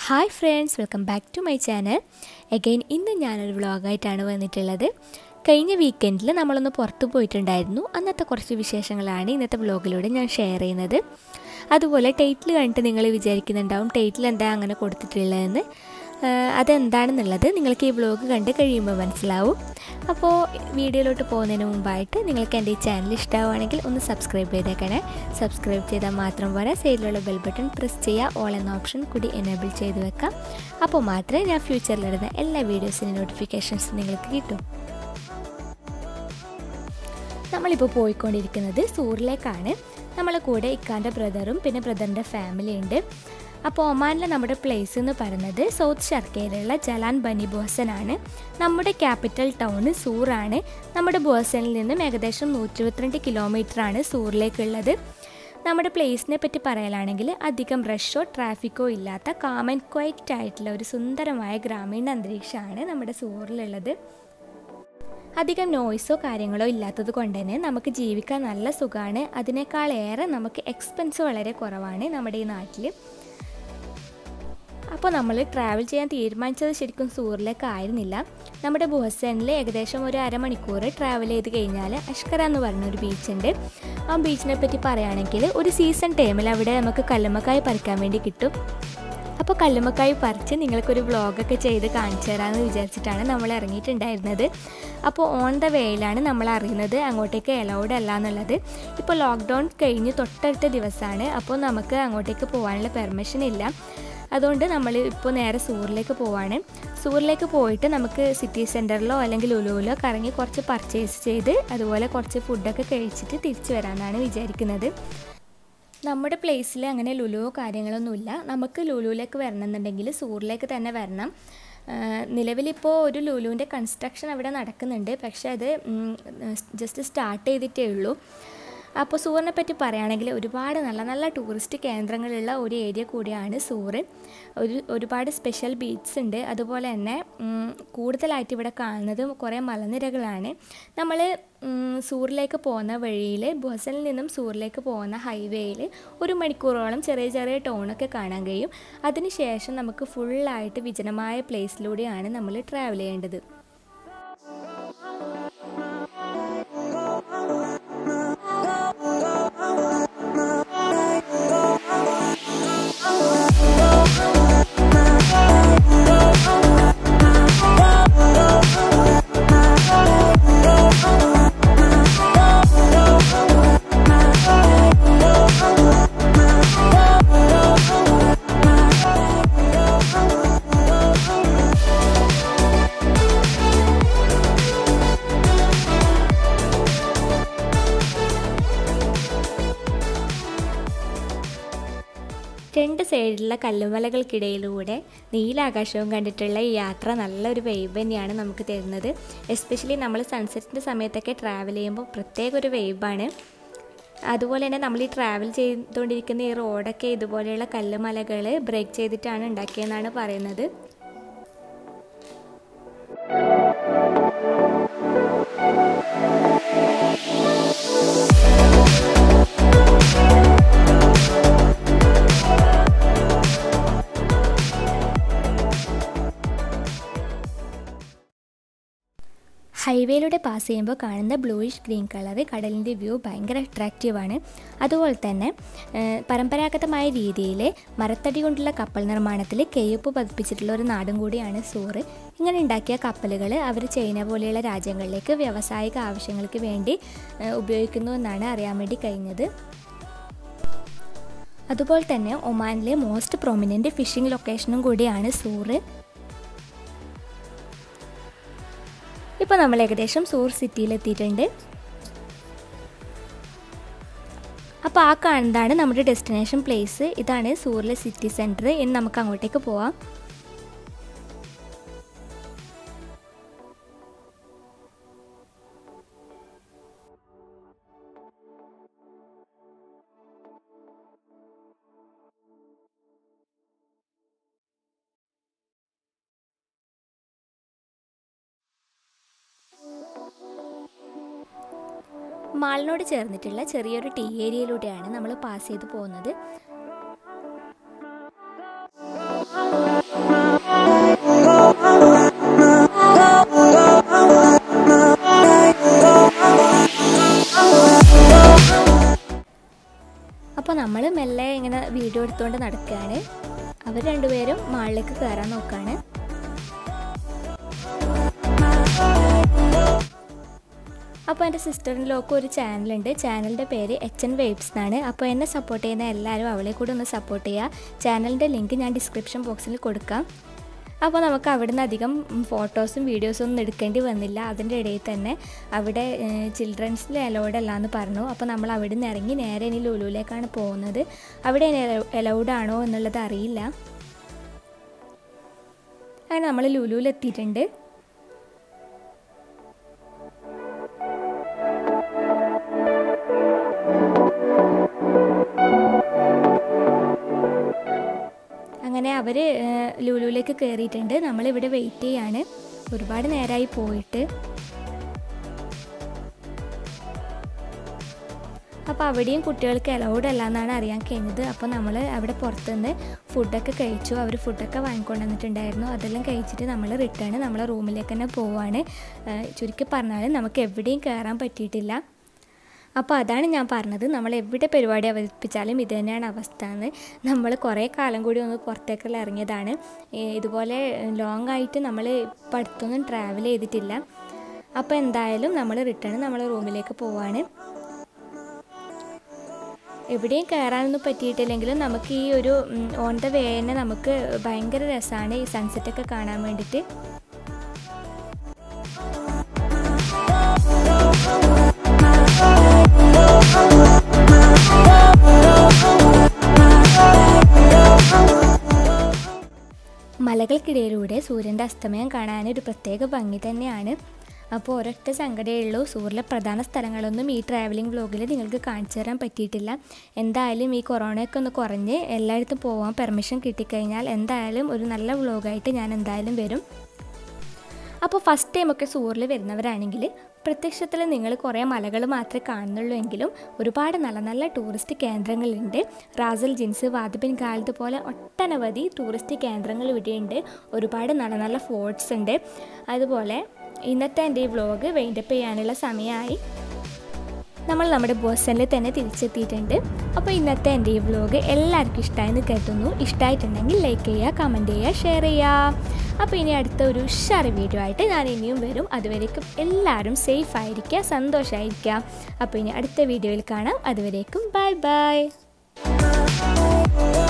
hi friends welcome back to my channel again ഇന്ന് ഞാനൊരു വ്ളോഗായിട്ടാണ് വന്നിട്ടുള്ളത് കഴിഞ്ഞ വീക്കെൻഡിൽ നമ്മളൊന്ന് പുറത്ത് പോയിട്ടുണ്ടായിരുന്നു അന്നത്തെ കുറച്ച് വിശേഷങ്ങളാണ് ഇന്നത്തെ വ്ളോഗിലൂടെ ഞാൻ ഷെയർ ചെയ്യുന്നത് അതുപോലെ ടൈറ്റിൽ കണ്ടിട്ട് നിങ്ങൾ വിചാരിക്കുന്നുണ്ടാവും ടൈറ്റിൽ എന്താ അങ്ങനെ കൊടുത്തിട്ടുള്ളതെന്ന് ആഹ് അതെന്താണെന്നുള്ളത് നിങ്ങൾക്ക് ഈ വ്ളോഗ് കണ്ട് കഴിയുമ്പോൾ മനസ്സിലാവും അപ്പോൾ വീഡിയോയിലോട്ട് പോകുന്നതിന് മുമ്പായിട്ട് നിങ്ങൾക്ക് എൻ്റെ ഈ ചാനൽ ഇഷ്ടമാവുകയാണെങ്കിൽ ഒന്ന് സബ്സ്ക്രൈബ് ചെയ്തേക്കണേ സബ്സ്ക്രൈബ് ചെയ്താൽ മാത്രം പോരാ സൈഡിലുള്ള ബെൽ ബട്ടൺ പ്രസ് ചെയ്യുക ഓൾ എന്ന ഓപ്ഷൻ കൂടി എനേബിൾ ചെയ്ത് വെക്കാം അപ്പോൾ മാത്രമേ ഞാൻ ഫ്യൂച്ചറിലിടുന്ന എല്ലാ വീഡിയോസിൻ്റെ നോട്ടിഫിക്കേഷൻസ് നിങ്ങൾക്ക് കിട്ടും നമ്മളിപ്പോൾ പോയിക്കൊണ്ടിരിക്കുന്നത് സൂറിലേക്കാണ് നമ്മളെ കൂടെ ഇക്കാൻ്റെ ബ്രദറും പിന്നെ ബ്രദറിൻ്റെ ഫാമിലി ഉണ്ട് അപ്പോൾ ഒമാനിലെ നമ്മുടെ പ്ലേസ് എന്ന് പറയുന്നത് സൗത്ത് ഷർക്കയിലുള്ള ജലാൻ ബനി ബോസനാണ് നമ്മുടെ ക്യാപിറ്റൽ ടൗൺ സൂറാണ് നമ്മുടെ ബോസനിൽ നിന്നും ഏകദേശം നൂറ്റി ഇരുപത്തിരണ്ട് കിലോമീറ്ററാണ് സൂറിലേക്കുള്ളത് നമ്മുടെ പ്ലേസിനെ പറ്റി പറയലാണെങ്കിൽ അധികം റഷോ ട്രാഫിക്കോ ഇല്ലാത്ത കാം ആൻഡ് ക്വയറ്റ് ആയിട്ടുള്ള ഒരു സുന്ദരമായ ഗ്രാമീണ അന്തരീക്ഷമാണ് നമ്മുടെ സൂറിലുള്ളത് അധികം നോയ്സോ കാര്യങ്ങളോ ഇല്ലാത്തത് കൊണ്ട് തന്നെ നമുക്ക് ജീവിക്കാൻ നല്ല സുഖമാണ് അതിനേക്കാളേറെ നമുക്ക് എക്സ്പെൻസ് വളരെ കുറവാണ് നമ്മുടെ ഈ നാട്ടിൽ അപ്പോൾ നമ്മൾ ട്രാവൽ ചെയ്യാൻ തീരുമാനിച്ചത് ശരിക്കും സൂറിലേക്ക് ആയിരുന്നില്ല നമ്മുടെ ബുഹസനിൽ ഏകദേശം ഒരു അരമണിക്കൂർ ട്രാവൽ ചെയ്ത് കഴിഞ്ഞാൽ അഷ്കര എന്ന് പറഞ്ഞ ഒരു ബീച്ചുണ്ട് ആ ബീച്ചിനെ പറ്റി പറയുകയാണെങ്കിൽ ഒരു സീസൺ ടൈമിൽ അവിടെ നമുക്ക് കല്ലുമ്മക്കായ് പറിക്കാൻ വേണ്ടി കിട്ടും അപ്പോൾ കല്ലുമ്മക്കായ് പറിച്ച് നിങ്ങൾക്കൊരു വ്ളോഗൊക്കെ ചെയ്ത് കാണിച്ചു തരാമെന്ന് വിചാരിച്ചിട്ടാണ് നമ്മൾ ഇറങ്ങിയിട്ടുണ്ടായിരുന്നത് അപ്പോൾ ഓൺ ദ വേയിലാണ് നമ്മൾ അറിയുന്നത് അങ്ങോട്ടേക്ക് എലൗഡ് അല്ല എന്നുള്ളത് ഇപ്പോൾ ലോക്ക്ഡൗൺ കഴിഞ്ഞ് തൊട്ടടുത്ത ദിവസമാണ് അപ്പോൾ നമുക്ക് അങ്ങോട്ടേക്ക് പോകാനുള്ള പെർമിഷൻ ഇല്ല അതുകൊണ്ട് നമ്മൾ ഇപ്പോൾ നേരെ സൂറിലേക്ക് പോവാണ് സൂറിലേക്ക് പോയിട്ട് നമുക്ക് സിറ്റി സെൻറ്ററിലോ അല്ലെങ്കിൽ ലുലുവിലോ കറങ്ങി കുറച്ച് പർച്ചേസ് ചെയ്ത് അതുപോലെ കുറച്ച് ഫുഡൊക്കെ കഴിച്ചിട്ട് തിരിച്ചു വരാമെന്നാണ് വിചാരിക്കുന്നത് നമ്മുടെ പ്ലേസിൽ അങ്ങനെ ലുലുവോ കാര്യങ്ങളൊന്നുമില്ല നമുക്ക് ലുലുവിലേക്ക് വരണമെന്നുണ്ടെങ്കിൽ സൂറിലേക്ക് തന്നെ വരണം നിലവിലിപ്പോൾ ഒരു ലുലുവിൻ്റെ കൺസ്ട്രക്ഷൻ അവിടെ നടക്കുന്നുണ്ട് പക്ഷേ അത് ജസ്റ്റ് സ്റ്റാർട്ട് ചെയ്തിട്ടേ ഉള്ളൂ അപ്പോൾ സൂറിനെ പറ്റി പറയുകയാണെങ്കിൽ ഒരുപാട് നല്ല നല്ല ടൂറിസ്റ്റ് കേന്ദ്രങ്ങളുള്ള ഒരു ഏരിയ കൂടിയാണ് സൂറ് ഒരു ഒരുപാട് സ്പെഷ്യൽ ബീച്ച്സ് ഉണ്ട് അതുപോലെ തന്നെ കൂടുതലായിട്ട് ഇവിടെ കാണുന്നത് കുറേ മലനിരകളാണ് നമ്മൾ സൂറിലേക്ക് പോകുന്ന വഴിയിൽ ബുഹസനിൽ നിന്നും സൂറിലേക്ക് പോകുന്ന ഹൈവേയിൽ ഒരു മണിക്കൂറോളം ചെറിയ ചെറിയ ടൗണൊക്കെ കാണാൻ കഴിയും അതിനുശേഷം നമുക്ക് ഫുള്ളായിട്ട് വിജനമായ പ്ലേസിലൂടെയാണ് നമ്മൾ ട്രാവൽ ചെയ്യേണ്ടത് രണ്ട് സൈഡിലുള്ള കല്ലുമലകൾക്കിടയിലൂടെ നീലാകാശവും കണ്ടിട്ടുള്ള ഈ യാത്ര നല്ലൊരു വൈബ് തന്നെയാണ് നമുക്ക് തരുന്നത് എസ്പെഷ്യലി നമ്മൾ സൺസെറ്റിൻ്റെ സമയത്തൊക്കെ ട്രാവൽ ചെയ്യുമ്പോൾ പ്രത്യേക ഒരു വൈബാണ് അതുപോലെ തന്നെ നമ്മൾ ഈ ട്രാവൽ ചെയ്തുകൊണ്ടിരിക്കുന്ന ഈ റോഡൊക്കെ ഇതുപോലെയുള്ള കല്ലുമലകൾ ബ്രേക്ക് ചെയ്തിട്ടാണ് ഉണ്ടാക്കിയെന്നാണ് പറയുന്നത് ഹൈവേയിലൂടെ പാസ് ചെയ്യുമ്പോൾ കാണുന്ന ബ്ലൂയിഷ് ഗ്രീൻ കളർ കടലിൻ്റെ വ്യൂ ഭയങ്കര അട്രാക്റ്റീവാണ് അതുപോലെ തന്നെ പരമ്പരാഗതമായ രീതിയിൽ മരത്തടി കൊണ്ടുള്ള കപ്പൽ നിർമ്മാണത്തിൽ കെയ്യൊപ്പ് പതിപ്പിച്ചിട്ടുള്ള ഒരു നാടും കൂടിയാണ് സൂറ് ഇങ്ങനെ ഉണ്ടാക്കിയ കപ്പലുകൾ അവർ ചൈന പോലെയുള്ള രാജ്യങ്ങളിലേക്ക് വ്യാവസായിക ആവശ്യങ്ങൾക്ക് വേണ്ടി ഉപയോഗിക്കുന്നു എന്നാണ് അറിയാൻ വേണ്ടി കഴിഞ്ഞത് അതുപോലെ തന്നെ ഒമാനിലെ മോസ്റ്റ് പ്രൊമിനൻ്റ് ഫിഷിംഗ് ലൊക്കേഷനും കൂടിയാണ് സൂറ് ഇപ്പോൾ നമ്മൾ ഏകദേശം സൂർ സിറ്റിയിലെത്തിയിട്ടുണ്ട് അപ്പോൾ ആ കാണുന്നതാണ് നമ്മുടെ ഡെസ്റ്റിനേഷൻ പ്ലേസ് ഇതാണ് സൂറിലെ സിറ്റി സെൻറ്റർ ഇനി നമുക്ക് അങ്ങോട്ടേക്ക് പോവാം മാളിനോട് ചേർന്നിട്ടുള്ള ചെറിയൊരു ടീ ഏരിയയിലൂടെയാണ് നമ്മൾ പാസ് ചെയ്ത് പോകുന്നത് എടുത്തുകൊണ്ട് നടക്കുകയാണ് അവർ രണ്ടുപേരും മാളിലേക്ക് കയറാൻ നോക്കുകയാണ് അപ്പോൾ എൻ്റെ സിസ്റ്ററിനിലൊക്കെ ഒരു ചാനലുണ്ട് ചാനലിൻ്റെ പേര് എച്ച് എൻ വേബ്സ് എന്നാണ് അപ്പോൾ എന്നെ സപ്പോർട്ട് ചെയ്യുന്ന എല്ലാവരും അവളെ കൂടെ ഒന്ന് സപ്പോർട്ട് ചെയ്യുക ചാനലിൻ്റെ ലിങ്ക് ഞാൻ ഡിസ്ക്രിപ്ഷൻ ബോക്സിൽ കൊടുക്കാം അപ്പോൾ നമുക്ക് അവിടുന്ന് അധികം ഫോട്ടോസും വീഡിയോസും ഒന്നും എടുക്കേണ്ടി വന്നില്ല അതിൻ്റെ ഇടയിൽ തന്നെ അവിടെ ചിൽഡ്രൻസിൽ അലൗഡ് അല്ല എന്ന് പറഞ്ഞു അപ്പോൾ നമ്മൾ അവിടെ നിന്ന് ഇറങ്ങി നേരെ ഇനി ലുലുവിലേക്കാണ് പോകുന്നത് അവിടെ അലൗഡ് ആണോ എന്നുള്ളത് അറിയില്ല അങ്ങനെ നമ്മൾ ലുലുവിൽ എത്തിയിട്ടുണ്ട് അങ്ങനെ അവർ ലുലുവിലേക്ക് കയറിയിട്ടുണ്ട് നമ്മളിവിടെ വെയിറ്റ് ചെയ്യാണ് ഒരുപാട് നേരമായി പോയിട്ട് അപ്പോൾ അവിടെയും കുട്ടികൾക്ക് അലൗഡ് അല്ല എന്നാണ് അറിയാൻ കഴിഞ്ഞത് അപ്പോൾ നമ്മൾ അവിടെ പുറത്തുനിന്ന് ഫുഡൊക്കെ കഴിച്ചു അവർ ഫുഡൊക്കെ വാങ്ങിക്കൊണ്ട് വന്നിട്ടുണ്ടായിരുന്നു അതെല്ലാം കഴിച്ചിട്ട് നമ്മൾ റിട്ടേൺ നമ്മളെ റൂമിലേക്ക് തന്നെ പോവാണ് ചുരുക്കി പറഞ്ഞാൽ നമുക്ക് എവിടെയും കയറാൻ പറ്റിയിട്ടില്ല അപ്പോൾ അതാണ് ഞാൻ പറഞ്ഞത് നമ്മൾ എവിടെ പരിപാടി അവതരിപ്പിച്ചാലും ഇത് തന്നെയാണ് അവസ്ഥ എന്ന് നമ്മൾ കുറേ കാലം കൂടി ഒന്ന് പുറത്തേക്കെല്ലാം ഇറങ്ങിയതാണ് ഇതുപോലെ ലോങ് ആയിട്ട് നമ്മൾ ഇപ്പം അടുത്തൊന്നും ട്രാവൽ ചെയ്തിട്ടില്ല അപ്പോൾ എന്തായാലും നമ്മൾ റിട്ടേൺ നമ്മൾ റൂമിലേക്ക് പോവാണ് എവിടെയും കയറാനൊന്നും പറ്റിയിട്ടില്ലെങ്കിലും നമുക്ക് ഈ ഒരു ഓൺ ദ വേ തന്നെ നമുക്ക് ഭയങ്കര രസമാണ് ഈ സൺസെറ്റൊക്കെ കാണാൻ വേണ്ടിയിട്ട് മലകൾക്കിടയിലൂടെ സൂര്യൻ്റെ അസ്തമയം കാണാൻ ഒരു പ്രത്യേക ഭംഗി തന്നെയാണ് അപ്പോൾ ഒരൊറ്റ സങ്കടമേ ഉള്ളൂ സൂറിലെ പ്രധാന സ്ഥലങ്ങളൊന്നും ഈ ട്രാവലിംഗ് വ്ലോഗിൽ നിങ്ങൾക്ക് കാണിച്ചു തരാൻ പറ്റിയിട്ടില്ല എന്തായാലും ഈ കൊറോണയൊക്കെ ഒന്ന് കുറഞ്ഞ് എല്ലായിടത്തും പോകാൻ പെർമിഷൻ കിട്ടിക്കഴിഞ്ഞാൽ എന്തായാലും ഒരു നല്ല വ്ലോഗായിട്ട് ഞാൻ എന്തായാലും വരും അപ്പോൾ ഫസ്റ്റ് ടൈമൊക്കെ സൂറിൽ വരുന്നവരാണെങ്കിൽ പ്രത്യക്ഷത്തിൽ നിങ്ങൾ കുറേ മലകൾ മാത്രമേ കാണുന്നുള്ളൂ എങ്കിലും ഒരുപാട് നല്ല നല്ല ടൂറിസ്റ്റ് കേന്ദ്രങ്ങളുണ്ട് റാസൽ ജിൻസ് വാദിബിൻ ഗാൽദ് പോലെ ഒട്ടനവധി ടൂറിസ്റ്റ് കേന്ദ്രങ്ങൾ ഇവിടെയുണ്ട് ഒരുപാട് നല്ല നല്ല ഫോർട്ട്സ് ഉണ്ട് അതുപോലെ ഇന്നത്തെ എൻ്റെ ഈ വ്ലോഗ് വെയിൻഡപ്പ് ചെയ്യാനുള്ള സമയമായി നമ്മൾ നമ്മുടെ ബോസനിൽ തന്നെ തിരിച്ചെത്തിയിട്ടുണ്ട് അപ്പോൾ ഇന്നത്തെ എൻ്റെ ഈ വ്ലോഗ് എല്ലാവർക്കും ഇഷ്ടമായെന്ന് കരുതുന്നു ഇഷ്ടമായിട്ടുണ്ടെങ്കിൽ ലൈക്ക് ചെയ്യുക കമൻറ്റ് ചെയ്യുക ഷെയർ ചെയ്യുക അപ്പോൾ ഇനി അടുത്ത ഒരു ഉഷാറ് വീഡിയോ ആയിട്ട് ഞാൻ ഇനിയും വരും അതുവരേക്കും എല്ലാവരും സേഫ് ആയിരിക്കുക സന്തോഷമായിരിക്കുക അപ്പോൾ ഇനി അടുത്ത വീഡിയോയിൽ കാണാം അതുവരേക്കും ബൈ ബൈ